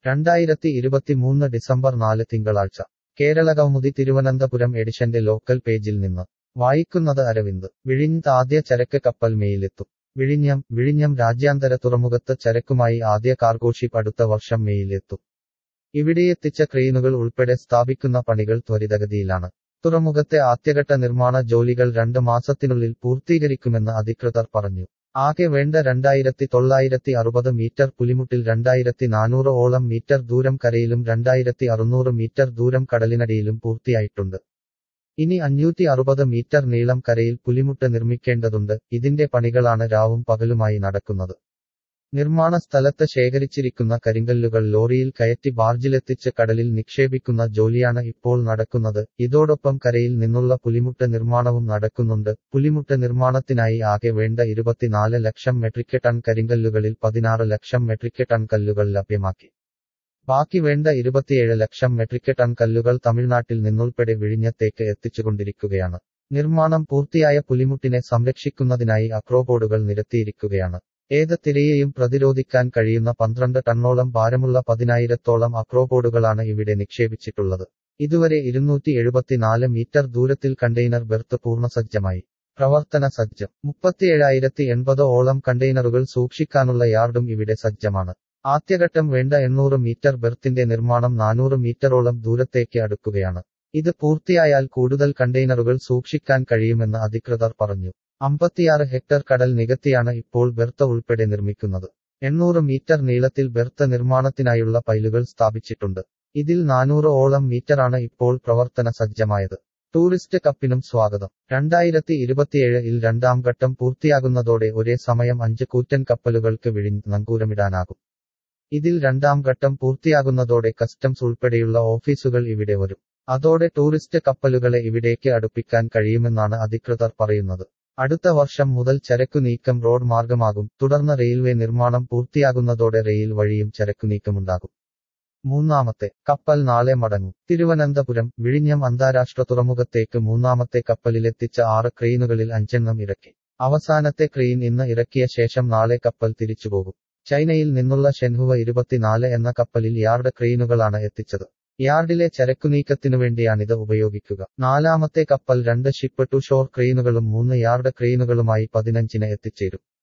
രണ്ടായിരത്തി ഇരുപത്തിമൂന്ന് ഡിസംബർ നാല് തിങ്കളാഴ്ച കേരള കൗമുദി തിരുവനന്തപുരം എഡിഷന്റെ ലോക്കൽ പേജിൽ നിന്ന് വായിക്കുന്നത് അരവിന്ദ് വിഴിഞ്ഞത്ത് ആദ്യ ചരക്ക് കപ്പൽ മെയിലെത്തും വിഴിഞ്ഞം വിഴിഞ്ഞം രാജ്യാന്തര തുറമുഖത്ത് ചരക്കുമായി ആദ്യ കാർഗോഷിപ്പ് അടുത്ത വർഷം മെയിലെത്തും ഇവിടെയെത്തിച്ച ക്രെയിനുകൾ ഉൾപ്പെടെ സ്ഥാപിക്കുന്ന പണികൾ ത്വരിതഗതിയിലാണ് തുറമുഖത്തെ ആദ്യഘട്ട നിർമ്മാണ ജോലികൾ രണ്ട് മാസത്തിനുള്ളിൽ പൂർത്തീകരിക്കുമെന്ന് അധികൃതർ പറഞ്ഞു ആകെ വേണ്ട രണ്ടായിരത്തി തൊള്ളായിരത്തി അറുപത് മീറ്റർ പുലിമുട്ടിൽ രണ്ടായിരത്തി നാനൂറ് ഓളം മീറ്റർ ദൂരം കരയിലും രണ്ടായിരത്തി അറുന്നൂറ് മീറ്റർ ദൂരം കടലിനടിയിലും പൂർത്തിയായിട്ടുണ്ട് ഇനി അഞ്ഞൂറ്റി അറുപത് മീറ്റർ നീളം കരയിൽ പുലിമുട്ട് നിർമ്മിക്കേണ്ടതുണ്ട് ഇതിന്റെ പണികളാണ് രാവും പകലുമായി നടക്കുന്നത് നിർമ്മാണ സ്ഥലത്ത് ശേഖരിച്ചിരിക്കുന്ന കരിങ്കല്ലുകൾ ലോറിയിൽ കയറ്റി ബാർജിലെത്തിച്ച് കടലിൽ നിക്ഷേപിക്കുന്ന ജോലിയാണ് ഇപ്പോൾ നടക്കുന്നത് ഇതോടൊപ്പം കരയിൽ നിന്നുള്ള പുലിമുട്ട് നിർമ്മാണവും നടക്കുന്നുണ്ട് പുലിമുട്ട് നിർമ്മാണത്തിനായി ആകെ വേണ്ട ഇരുപത്തിനാല് ലക്ഷം മെട്രിക് ടൺ കരിങ്കല്ലുകളിൽ പതിനാറ് ലക്ഷം മെട്രിക് ടൺ കല്ലുകൾ ലഭ്യമാക്കി ബാക്കി വേണ്ട ഇരുപത്തിയേഴ് ലക്ഷം മെട്രിക് ടൺ കല്ലുകൾ തമിഴ്നാട്ടിൽ നിന്നുൾപ്പെടെ വിഴിഞ്ഞത്തേക്ക് എത്തിച്ചുകൊണ്ടിരിക്കുകയാണ് നിർമ്മാണം പൂർത്തിയായ പുലിമുട്ടിനെ സംരക്ഷിക്കുന്നതിനായി അക്രോബോർഡുകൾ നിരത്തിയിരിക്കുകയാണ് ഏത് തിരയെയും പ്രതിരോധിക്കാൻ കഴിയുന്ന പന്ത്രണ്ട് ടണ്ണോളം ഭാരമുള്ള പതിനായിരത്തോളം അക്രോബോർഡുകളാണ് ഇവിടെ നിക്ഷേപിച്ചിട്ടുള്ളത് ഇതുവരെ ഇരുന്നൂറ്റി എഴുപത്തിനാല് മീറ്റർ ദൂരത്തിൽ കണ്ടെയ്നർ ബെർത്ത് പൂർണ്ണസജ്ജമായി പ്രവർത്തന സജ്ജം മുപ്പത്തിയേഴായിരത്തി എൺപത് ഓളം കണ്ടെയ്നറുകൾ സൂക്ഷിക്കാനുള്ള യാർഡും ഇവിടെ സജ്ജമാണ് ആദ്യഘട്ടം വേണ്ട എണ്ണൂറ് മീറ്റർ ബെർത്തിന്റെ നിർമ്മാണം നാനൂറ് മീറ്ററോളം ദൂരത്തേക്ക് അടുക്കുകയാണ് ഇത് പൂർത്തിയായാൽ കൂടുതൽ കണ്ടെയ്നറുകൾ സൂക്ഷിക്കാൻ കഴിയുമെന്ന് അധികൃതർ പറഞ്ഞു അമ്പത്തിയാറ് ഹെക്ടർ കടൽ നികത്തിയാണ് ഇപ്പോൾ ബെർത്ത ഉൾപ്പെടെ നിർമ്മിക്കുന്നത് എണ്ണൂറ് മീറ്റർ നീളത്തിൽ ബെർത്ത നിർമ്മാണത്തിനായുള്ള പൈലുകൾ സ്ഥാപിച്ചിട്ടുണ്ട് ഇതിൽ നാനൂറ് ഓളം മീറ്ററാണ് ഇപ്പോൾ പ്രവർത്തന സജ്ജമായത് ടൂറിസ്റ്റ് കപ്പിനും സ്വാഗതം രണ്ടായിരത്തി ഇരുപത്തിയേഴിൽ രണ്ടാം ഘട്ടം പൂർത്തിയാകുന്നതോടെ ഒരേ സമയം അഞ്ച് കൂറ്റൻ കപ്പലുകൾക്ക് വിഴിഞ്ഞ് നങ്കൂരമിടാനാകും ഇതിൽ രണ്ടാം ഘട്ടം പൂർത്തിയാകുന്നതോടെ കസ്റ്റംസ് ഉൾപ്പെടെയുള്ള ഓഫീസുകൾ ഇവിടെ വരും അതോടെ ടൂറിസ്റ്റ് കപ്പലുകളെ ഇവിടേക്ക് അടുപ്പിക്കാൻ കഴിയുമെന്നാണ് അധികൃതർ പറയുന്നത് അടുത്ത വർഷം മുതൽ ചരക്കു നീക്കം റോഡ് മാർഗമാകും തുടർന്ന് റെയിൽവേ നിർമ്മാണം പൂർത്തിയാകുന്നതോടെ റെയിൽ വഴിയും ചരക്കു നീക്കമുണ്ടാകും മൂന്നാമത്തെ കപ്പൽ നാളെ മടങ്ങും തിരുവനന്തപുരം വിഴിഞ്ഞം അന്താരാഷ്ട്ര തുറമുഖത്തേക്ക് മൂന്നാമത്തെ കപ്പലിലെത്തിച്ച ആറ് ക്രെയിനുകളിൽ അഞ്ചെണ്ണം ഇറക്കി അവസാനത്തെ ക്രെയിൻ ഇന്ന് ഇറക്കിയ ശേഷം നാളെ കപ്പൽ തിരിച്ചുപോകും ചൈനയിൽ നിന്നുള്ള ഷെൻഹുവ ഇരുപത്തിനാല് എന്ന കപ്പലിൽ യാർഡ് ക്രെയിനുകളാണ് എത്തിച്ചത് യാർഡിലെ ചരക്കുനീക്കത്തിനുവേണ്ടിയാണിത് ഉപയോഗിക്കുക നാലാമത്തെ കപ്പൽ രണ്ട് ഷിപ്പ് ടു ഷോർ ക്രെയിനുകളും മൂന്ന് യാർഡ് ക്രെയിനുകളുമായി പതിനഞ്ചിന് എത്തിച്ചേരും